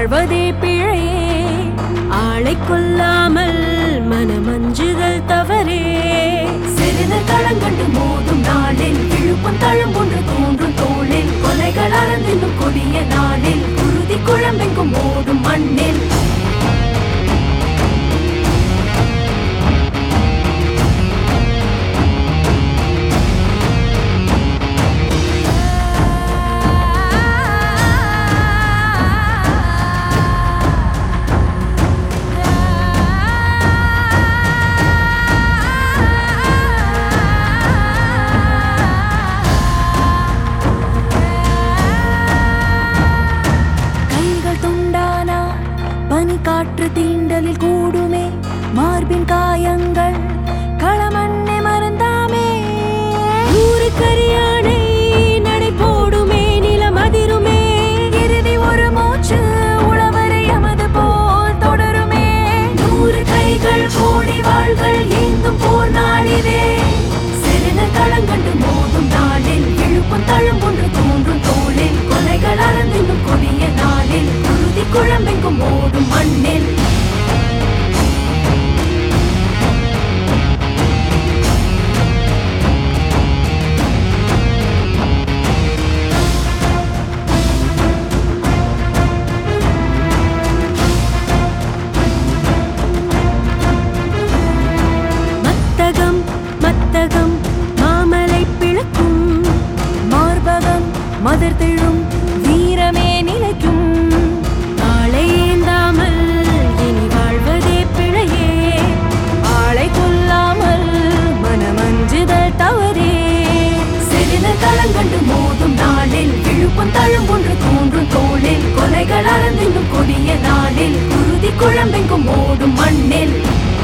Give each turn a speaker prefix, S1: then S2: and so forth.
S1: வாழ்வதே பிழையே ஆளை கொல்லாமல் மனமஞ்சுதல் தவறே
S2: சிறிது களங்கண்டு மோதும் நாளில் இழுப்பும் தழும் ஒன்று தோன்றும் தோளில் கொலைகள் அறந்தினும் கொடிய நாளில் குருதி குழம்பெங்கும் ஓடும் மண்ணில்
S1: கைகள் துண்டானா பனி காற்று தீண்டலில் கூடுமே மார்பின் காயங்கள் களமண்ணை மறந்தாமே நூறு கரியானை நடை போடுமே நிலம் அதிருமே இறுதி ஒரு மூச்சு உழவரை எமது போல் தொடருமே
S2: நூறு கைகள் கோடி வாள்கள் ஏந்தும் போர் நாளிலே சிறிது களங்கண்டு மோதும் நாளில் இழுப்பும் தழும் ஒன்று தோன்றும் தோளில் கொலைகள் அறந்தினும் கொடிய நாளில் குருதி குழம்பெங்கும் ஓடும் மண்ணில்
S1: மத்தகம் மத்தகம் மாமலை பிளக்கும் மார்பகம் மதர் திழும் வீரமே நிலைக்கும் ஆளை ஏந்தாமல் இனி வாழ்வதே பிழையே ஆளை கொல்லாமல் மனமஞ்சுதல் தவறே
S2: சிறிது களங்கண்டு மோதும் நாளில் இழுப்பும் தழும் ஒன்று தோன்றும் தோளில் கொலைகள் அறந்தினும் கொடிய நாளில் குருதி குழம்பெங்கும் ஓடும் மண்ணில்